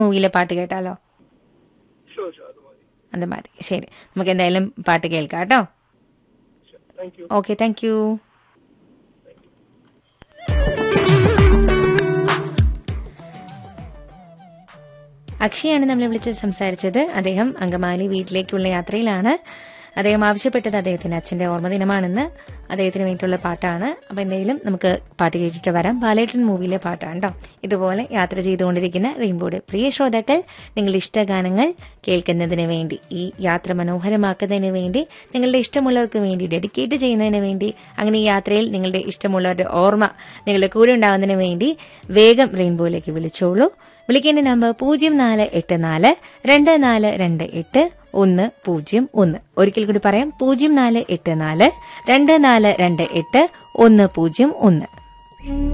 മൂവിയിലെ പാട്ട് കേട്ടാലോ ഷുവർ ഷുവർ അത് മതി അത് മതി ശരി നമുക്ക് എന്തായാലും പാട്ട് കേൾക്കാം കേട്ടോ thank you okay thank you അക്ഷയാണ് നമ്മളെ വിളിച്ച് സംസാരിച്ചത് അദ്ദേഹം അങ്കമാലി വീട്ടിലേക്കുള്ള യാത്രയിലാണ് അദ്ദേഹം ആവശ്യപ്പെട്ടത് അദ്ദേഹത്തിന്റെ അച്ഛന്റെ ഓർമ്മദിനമാണെന്ന് അദ്ദേഹത്തിന് വേണ്ടിയിട്ടുള്ള പാട്ടാണ് അപ്പൊ എന്തെങ്കിലും നമുക്ക് പാട്ട് കേട്ടിട്ട് വരാം ബാലേട്ടൻ മൂവിയിലെ പാട്ടാണ് കേട്ടോ ഇതുപോലെ യാത്ര ചെയ്തുകൊണ്ടിരിക്കുന്ന റെയിൻബോയുടെ പ്രിയ ശ്രോതാക്കൾ നിങ്ങളുടെ ഇഷ്ടഗാനങ്ങൾ കേൾക്കുന്നതിന് വേണ്ടി ഈ യാത്ര മനോഹരമാക്കുന്നതിന് വേണ്ടി നിങ്ങളുടെ ഇഷ്ടമുള്ളവർക്ക് വേണ്ടി ഡെഡിക്കേറ്റ് ചെയ്യുന്നതിന് വേണ്ടി അങ്ങനെ ഈ യാത്രയിൽ നിങ്ങളുടെ ഇഷ്ടമുള്ളവരുടെ ഓർമ്മ നിങ്ങളുടെ കൂടെ ഉണ്ടാവുന്നതിന് വേണ്ടി വേഗം റെയിൻബോയിലേക്ക് വിളിച്ചോളൂ വിളിക്കേണ്ട നമ്പർ പൂജ്യം നാല് എട്ട് നാല് രണ്ട് നാല് രണ്ട് എട്ട് ഒന്ന് പൂജ്യം ഒന്ന് ഒരിക്കൽ കൂടി പറയാം പൂജ്യം നാല് എട്ട് നാല് രണ്ട് നാല് രണ്ട് എട്ട് ഒന്ന് പൂജ്യം ഒന്ന്